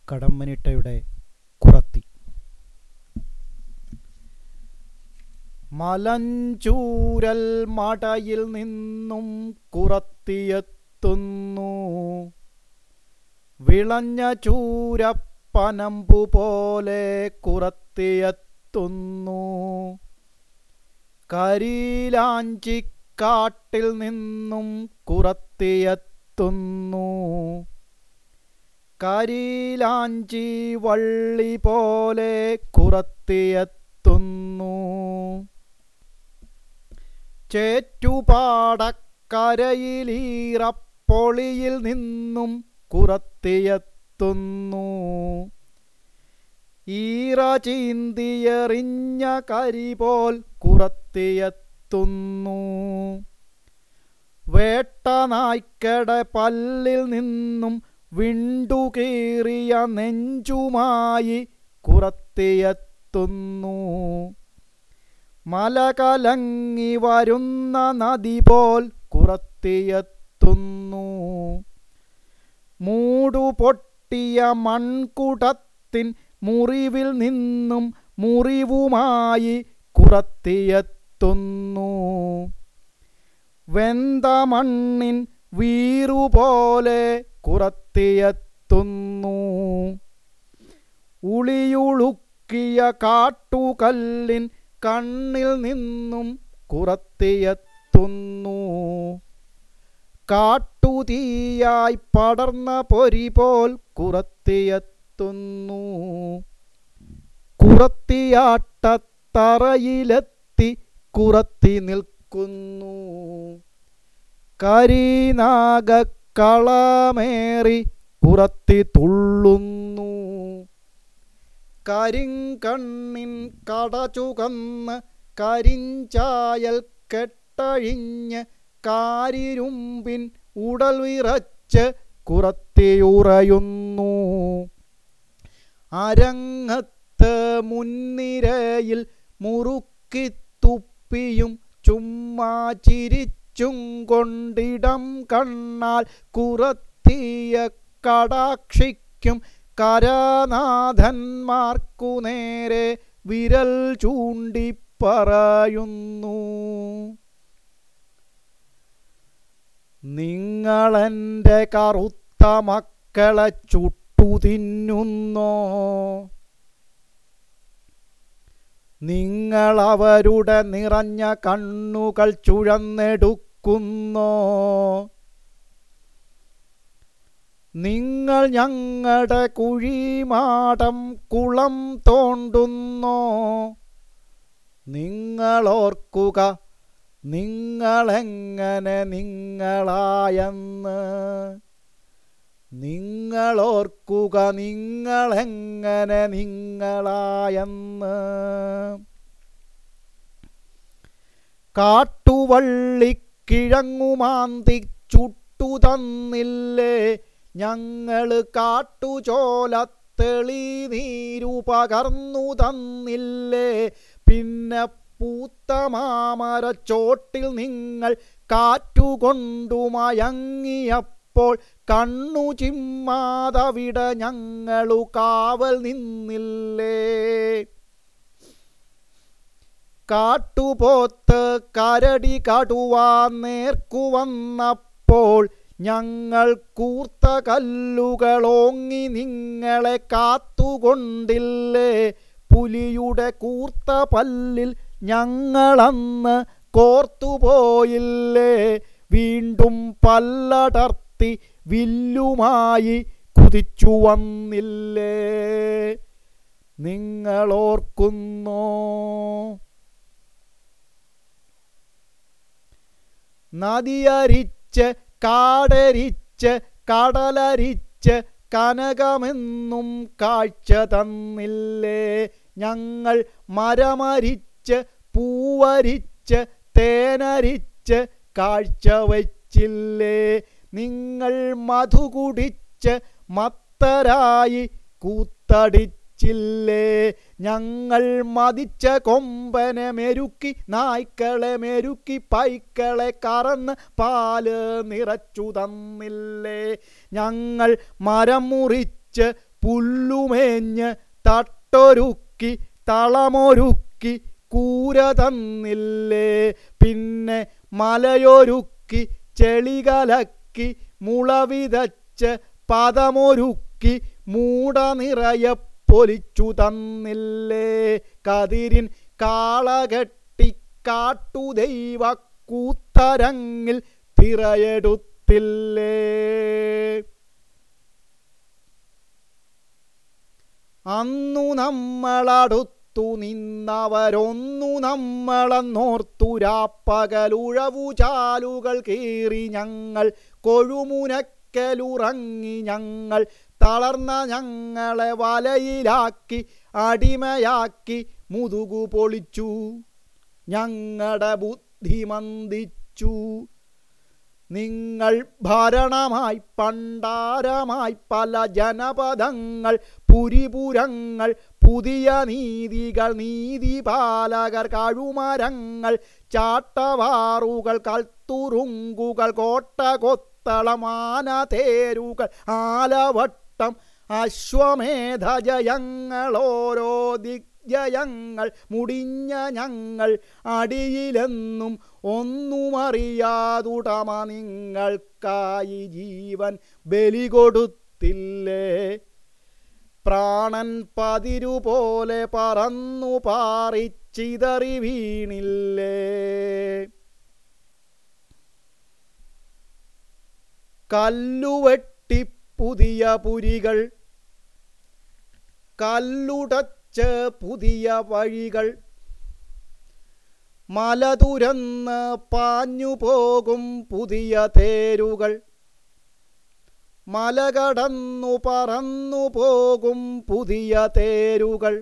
കടമ്മനിട്ടയുടെ കുറത്തി മലഞ്ചൂരൽ മടയിൽ നിന്നും കുറത്തിയെത്തുന്നു വിളഞ്ഞ ചൂരപ്പനമ്പു പോലെ കുറത്തിയെത്തുന്നു കരിയിലാഞ്ചിക്കാട്ടിൽ നിന്നും കുറത്തിയെത്തുന്നു കരിയിലാഞ്ചി വള്ളി പോലെ കുറത്തിയെത്തുന്നു ചേറ്റുപാടക്കരയിലീറപ്പൊളിയിൽ നിന്നും കുറത്തിയെത്തുന്നു ഈറ ചീന്തിയെറിഞ്ഞ കരി പോൽ കുറത്തിയെത്തുന്നു വേട്ടനായ്ക്കടെ പല്ലിൽ നിന്നും വിണ്ടുകീറിയ നെഞ്ചുമായി കുറത്തിയെത്തുന്നു മല കലങ്ങി വരുന്ന നദി പോൽ കുറത്തിയെത്തുന്നു മൂടുപൊട്ടിയ മൺകുടത്തിൻ മുറിവിൽ നിന്നും മുറിവുമായി കുറത്തിയെത്തുന്നു വെന്ത മണ്ണിൻ വീറുപോലെ കുറത്തിയെത്തുന്നു ഉളിയുളുക്കിയ കാട്ടുകല്ലിൻ കണ്ണിൽ നിന്നും കുറത്തിയെത്തുന്നു കാട്ടുതീയായി പടർന്ന പൊരി പോൽ കുറത്തിയെത്തുന്നു കുറത്തിയാട്ടത്തറയിലെത്തി കുറത്തി നിൽക്കുന്നു കളമേറി കുറത്തി തുള്ളുന്നു കരിങ്കണ്ണിൻ കടചുകന്ന് കരിഞ്ചായൽ കെട്ടഴിഞ്ഞ് കാരിരുമ്പിൻ ഉടൽ വിറച്ച് കുറത്തിയുറയുന്നു അരങ്ങത്ത് മുൻനിരയിൽ മുറുക്കിത്തുപ്പിയും ചുമ്മാ ചിരിച്ചും കൊണ്ടിടം കണ്ണാൽ കുറത്തിയ കടാക്ഷിക്കും കരനാഥന്മാർക്കു നേരെ വിരൽ ചൂണ്ടിപ്പറയുന്നു നിങ്ങളെൻ്റെ കറുത്ത മക്കളെ ചുട്ടു തിന്നുന്നോ നിങ്ങളവരുടെ നിറഞ്ഞ കണ്ണുകൾ ചുഴന്നെടുക്കുന്നോ നിങ്ങൾ ഞങ്ങളുടെ കുഴിമാടം കുളം തോണ്ടുന്നോ നിങ്ങളോർക്കുക നിങ്ങളെങ്ങനെ നിങ്ങളായെന്ന് നിങ്ങളോർക്കുക നിങ്ങളെങ്ങനെ നിങ്ങളായെന്ന് കാട്ടുവള്ളിക്കിഴങ്ങുമാന്തി ചുട്ടു തന്നില്ലേ ഞങ്ങള് കാട്ടുചോലത്തെളി നീരു പകർന്നു തന്നില്ലേ പിന്നെ പൂത്ത മാമരച്ചോട്ടിൽ നിങ്ങൾ കാറ്റുകൊണ്ടു മയങ്ങിയപ്പോൾ കണ്ണു ചിമ്മാതവിട ഞങ്ങളു കാവൽ നിന്നില്ലേ കാട്ടുപോത്ത് കരടി കടുവാ നേർക്കു വന്നപ്പോൾ ഞങ്ങൾ കൂർത്ത കല്ലുകളോങ്ങി നിങ്ങളെ കാത്തുകൊണ്ടില്ലേ പുലിയുടെ കൂർത്ത പല്ലിൽ ഞങ്ങളന്ന് കോർത്തുപോയില്ലേ വീണ്ടും പല്ലടർത്തി വില്ലുമായി കുതിച്ചു വന്നില്ലേ നിങ്ങളോർക്കുന്നോ നദിയരിച്ച് കാടരിച്ച് കടലരിച്ച് കനകമെന്നും കാഴ്ച തന്നില്ലേ ഞങ്ങൾ മരമരിച്ച് പൂവരിച്ച് തേനരിച്ച് കാഴ്ച വച്ചില്ലേ നിങ്ങൾ മധു കുടിച്ച് മത്തരായി കൂത്തടിച്ച് ചില്ലേ ഞങ്ങൾ മതിച്ച കൊമ്പനെ മെരുക്കി നായ്ക്കളെ മെരുക്കി പൈക്കളെ കറന്ന് പാല് നിറച്ചു തന്നില്ലേ ഞങ്ങൾ മരം മുറിച്ച് പുല്ലുമേഞ്ഞ് തട്ടൊരുക്കി തളമൊരുക്കി കൂര തന്നില്ലേ പിന്നെ മലയൊരുക്കി ചെളി കലക്കി മുളവിതച്ച് പദമൊരുക്കി മൂട നിറയെ പൊലിച്ചു തന്നില്ലേ കതിരിൻ കാളകെട്ടി കാട്ടുദൈവ കൂത്തരങ്ങിൽ തിറയെടുത്തില്ലേ അന്നു നമ്മളടുത്തു നിന്നവരൊന്നു നമ്മളെന്നോർത്തുരാപ്പകലുഴവു ചാലുകൾ കീറി ഞങ്ങൾ കൊഴുമുനക്കലുറങ്ങി ഞങ്ങൾ തളർന്ന ഞങ്ങളെ വലയിലാക്കി അടിമയാക്കി മുതുകു പൊളിച്ചു ഞങ്ങളുടെ ബുദ്ധി മന്ദിച്ചു നിങ്ങൾ ഭരണമായി പണ്ടാരമായി പല ജനപദങ്ങൾ പുരിപുരങ്ങൾ പുതിയ നീതികൾ നീതിപാലകർ കഴുമരങ്ങൾ ചാട്ടവാറുകൾ കൽത്തുറുങ്കുകൾ കോട്ട കൊത്തളമാന തേരുകൾ ആലവട്ടം അശ്വമേധ ജയങ്ങളോരോ ദിഗ്ജയങ്ങൾ മുടിഞ്ഞ ഞങ്ങൾ അടിയിലെന്നും ഒന്നുമറിയാതുടമ നിങ്ങൾക്കായി ജീവൻ ബലി കൊടുത്തില്ലേ പ്രാണൻ പതിരുപോലെ പറന്നു പാറിച്ചിതറി വീണില്ലേ കല്ലുവെട്ടി പുതിയ പുരികൾ കല്ലുടച്ച് പുതിയ വഴികൾ മല തുരന്ന് പാഞ്ഞു പോകും പുതിയ തേരുകൾ മല കടന്നു പറന്നു പോകും പുതിയ തേരുകൾ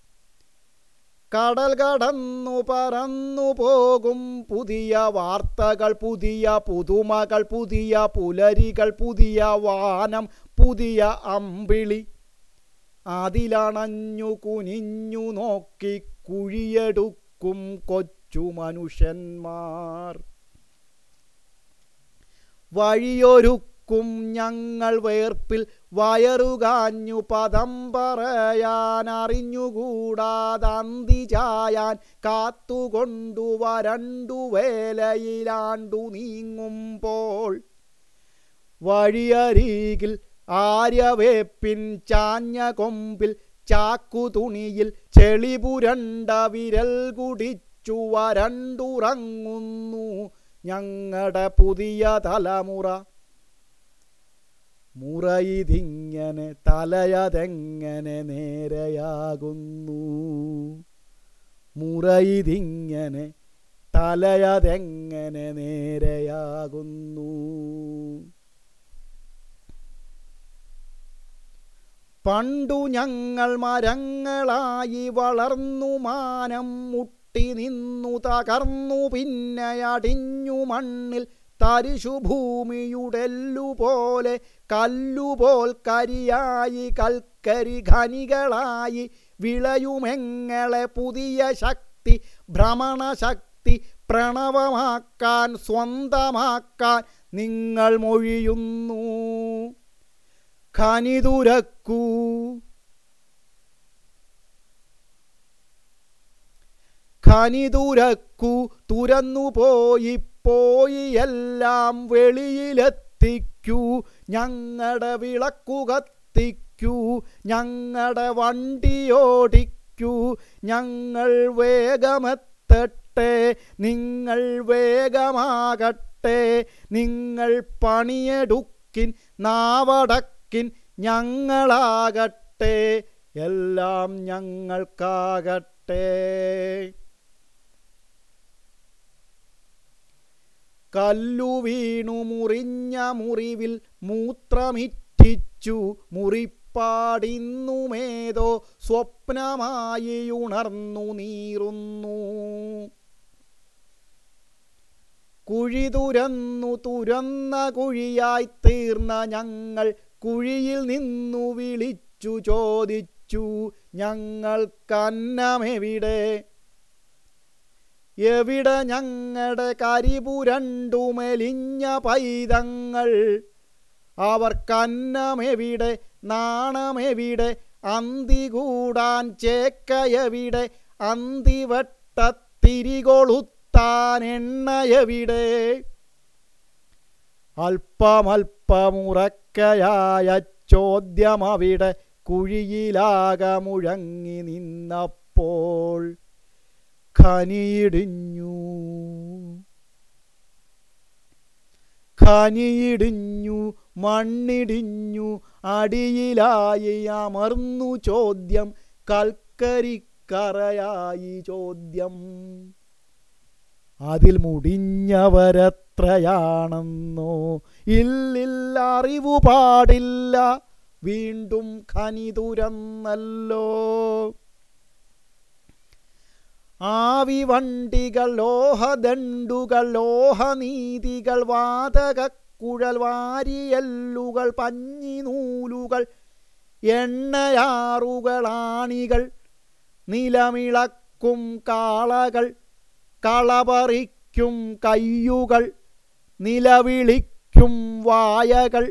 കടൽ കടന്നു പറന്നു പോകും പുതിയ വാർത്തകൾ പുതിയ പുതുമകൾ പുതിയ പുലരികൾ പുതിയ വാനം പുതിയ അമ്പിളി അതിലണഞ്ഞു കുനിഞ്ഞു നോക്കി കുഴിയെടുക്കും കൊച്ചു മനുഷ്യന്മാർ വഴിയൊരുക്കും ഞങ്ങൾ വേർപ്പിൽ വയറുകാഞ്ഞു പദം പറയാൻ അറിഞ്ഞുകൂടാതന്തി ചായാൻ കാത്തുകൊണ്ടു വരണ്ടു വേലയിലാണ്ടു നീങ്ങുമ്പോൾ വഴിയരികിൽ ആര്യവേപ്പിൻ ചാഞ്ഞ കൊമ്പിൽ ചാക്കു തുണിയിൽ ചെളിപുരണ്ട വിരൽ കുടിച്ചു വരണ്ടുറങ്ങുന്നു ഞങ്ങളുടെ പുതിയ തലമുറ മുറയിതിങ്ങനെ തലയതെങ്ങനെ നേരെയാകുന്നു മുറയിതിങ്ങനെ തലയതെങ്ങനെ നേരെയാകുന്നു പണ്ടു ഞങ്ങൾ മരങ്ങളായി വളർന്നു മാനം മുട്ടി നിന്നു തകർന്നു പിന്നെ അടിഞ്ഞു മണ്ണിൽ തരിശുഭൂമിയുടെല്ലുപോലെ കല്ലുപോൽ കരിയായി കൽക്കരി ഖനികളായി വിളയുമെങ്ങളെ പുതിയ ശക്തി ഭ്രമണശക്തി പ്രണവമാക്കാൻ സ്വന്തമാക്കാൻ നിങ്ങൾ മൊഴിയുന്നു ഖനി തുരക്കൂ ഖനി തുരക്കൂ തുരന്നു പോയി പോയി എല്ലാം വെളിയിലെത്തിക്കൂ ഞങ്ങളുടെ വിളക്കു കത്തിക്കൂ ഞങ്ങളുടെ വണ്ടിയോടിക്കൂ ഞങ്ങൾ വേഗമെത്തട്ടെ നിങ്ങൾ വേഗമാകട്ടെ നിങ്ങൾ പണിയെടുക്കിൻ നാവടക്കിൻ ഞങ്ങളാകട്ടെ എല്ലാം ഞങ്ങൾക്കാകട്ടെ കല്ലു വീണു മുറിഞ്ഞ മുറിവിൽ മൂത്രമിറ്റിച്ചു മുറിപ്പാടിന്നുമേതോ സ്വപ്നമായി ഉണർന്നു നീറുന്നു കുഴി തുരന്നു തുരന്ന കുഴിയായി തീർന്ന ഞങ്ങൾ കുഴിയിൽ നിന്നു വിളിച്ചു ചോദിച്ചു ഞങ്ങൾക്കന്നമെവിടെ എവിടെ ഞങ്ങളുടെ കരിപുരണ്ടു മെലിഞ്ഞ പൈതങ്ങൾ അവർക്കന്നമെവിടെ നാണമെവിടെ അന്തി കൂടാൻ ചേക്കയെവിടെ അന്തിവട്ടത്തിരികൊളുത്താൻ എണ്ണയെവിടെ അല്പമല്പമുറക്കയായ ചോദ്യമവിടെ കുഴിയിലാകെ മുഴങ്ങി നിന്നപ്പോൾ ഖനിയിടിഞ്ഞു ഖനിയിടിഞ്ഞു മണ്ണിടിഞ്ഞു അടിയിലായി അമർന്നു ചോദ്യം കൽക്കരിക്കറയായി ചോദ്യം അതിൽ മുടിഞ്ഞവരെത്രയാണെന്നോ ഇല്ലില്ല അറിവു പാടില്ല വീണ്ടും ഖനി തുരന്നല്ലോ ആവി വണ്ടികൾ ലോഹദണ്ഡുകൾ ലോഹനീതികൾ വാതകക്കുഴൽ വാരിയല്ലുകൾ പഞ്ഞിനൂലുകൾ എണ്ണയാറുകൾ ആണികൾ നിലമിളക്കും കാളകൾ കളപറിക്കും കയ്യുകൾ നിലവിളിക്കും വായകൾ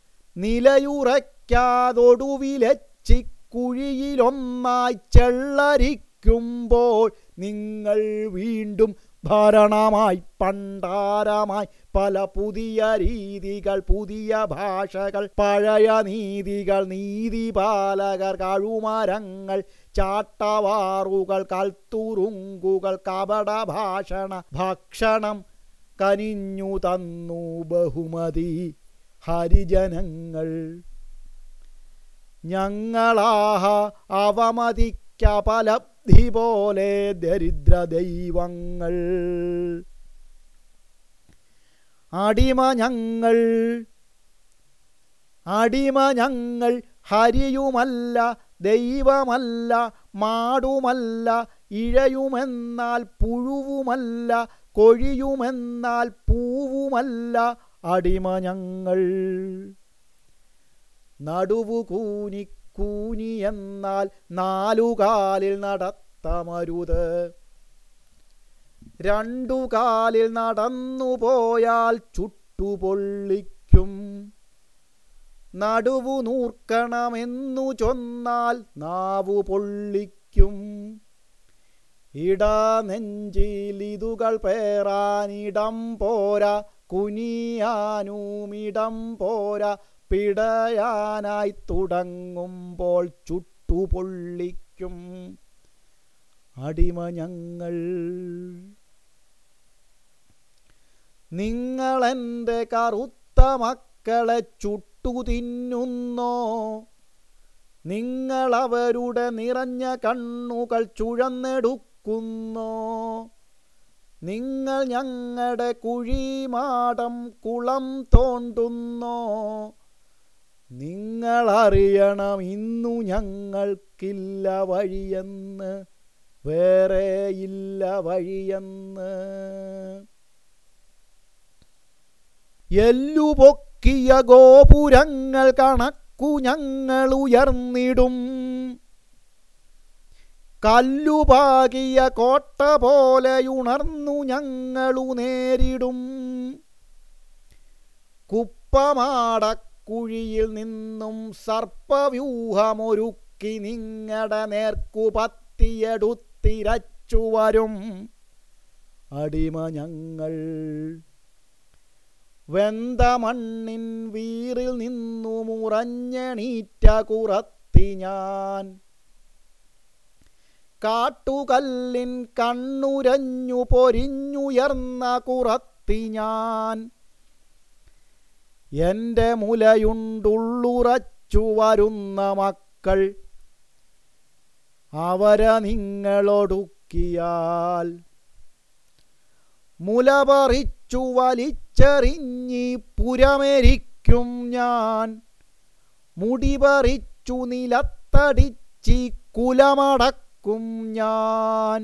നിലയുറയ്ക്കാതൊടുവിലെച്ചിക്കുഴിയിലൊന്നായി ചെള്ളരിക്കുമ്പോൾ നിങ്ങൾ വീണ്ടും ഭരണമായി പണ്ടാരമായി പല പുതിയ രീതികൾ പുതിയ ഭാഷകൾ പഴയ നീതികൾ നീതിപാലകർ കഴുമരങ്ങൾ ചാട്ടവാറുകൾ കൽത്തുറുങ്കുകൾ കപട ഭാഷണ ഭക്ഷണം കനിഞ്ഞു തന്നു ബഹുമതി ഹരിജനങ്ങൾ ഞങ്ങളാഹ അവമതിക്കപലബ്ധി പോലെ ദരിദ്ര ദൈവങ്ങൾ അടിമ ഞങ്ങൾ അടിമ ഞങ്ങൾ ഹരിയുമല്ല ദൈവമല്ല മാടുമല്ല ഇഴയുമെന്നാൽ പുഴുവുമല്ല കൊഴിയുമെന്നാൽ പൂവുമല്ല അടിമ ഞങ്ങൾ നടുവു കൂനി കൂനി എന്നാൽ നാലുകാലിൽ നടത്തമരുത് രണ്ടു കാലിൽ നടന്നു പോയാൽ ചുട്ടുപൊള്ളിക്കും നടുവു നൂർക്കണമെന്നു ചൊന്നാൽ നാവു പൊള്ളിക്കും ഇടനെഞ്ചിലിതുകൾ പേറാനിടം പോരാ കുനിയാനുമിടം പോരാ പിടയാനായി തുടങ്ങുമ്പോൾ ചുട്ടുപൊള്ളിക്കും അടിമ ഞങ്ങൾ നിങ്ങളെൻ്റെ കറുത്ത മക്കളെ ചുട്ടു തിന്നുന്നോ നിങ്ങളവരുടെ നിറഞ്ഞ കണ്ണുകൾ ചുഴന്നെടുക്കുന്നോ നിങ്ങൾ ഞങ്ങളുടെ കുഴിമാടം കുളം തോണ്ടുന്നോ നിങ്ങളറിയണം ഇന്നു ഞങ്ങൾക്കില്ല വഴിയെന്ന് വേറെ ഇല്ല വഴിയെന്ന് എല്ലുപൊക്കിയ ഗോപുരങ്ങൾ കണക്കു ഞങ്ങൾ ഉയർന്നിടും കല്ലുപാകിയ കോട്ട പോലെയുണർന്നു ഞങ്ങളു നേരിടും കുപ്പമാടക്കുഴിയിൽ നിന്നും സർപ്പവ്യൂഹമൊരുക്കി നിങ്ങളുടെ നേർക്കു പത്തിയെടുത്തിരച്ചു വരും അടിമ ഞങ്ങൾ വെന്ത മണ്ണിൻ വീറിൽ നിന്നു മുറഞ്ഞണീറ്റ കുറത്തി ഞാൻ കാട്ടുകല്ലിൻ കണ്ണുരഞ്ഞു പൊരിഞ്ഞുയർന്ന കുറത്തി ഞാൻ എൻ്റെ മുലയുണ്ടുള്ളുറച്ചു വരുന്ന മക്കൾ അവരെ നിങ്ങളൊടുക്കിയാൽ മുല പറിച്ചു വലിച്ചെറിഞ്ഞി പുരമരിക്കും ഞാൻ മുടി പറിച്ചു നിലത്തടിച്ചി കുലമടക്കും ഞാൻ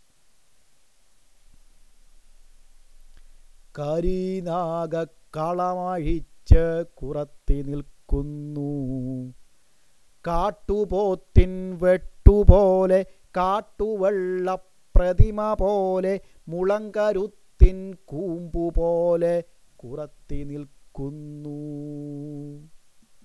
കളമഴിച്ച് കുറത്തി നിൽക്കുന്നു കാട്ടുപോത്തിൻ വെട്ടുപോലെ കാട്ടുവെള്ള പ്രതിമ പോലെ മുളങ്കരുത്തിൻ കൂമ്പുപോലെ കുറത്തി നിൽക്കുന്നു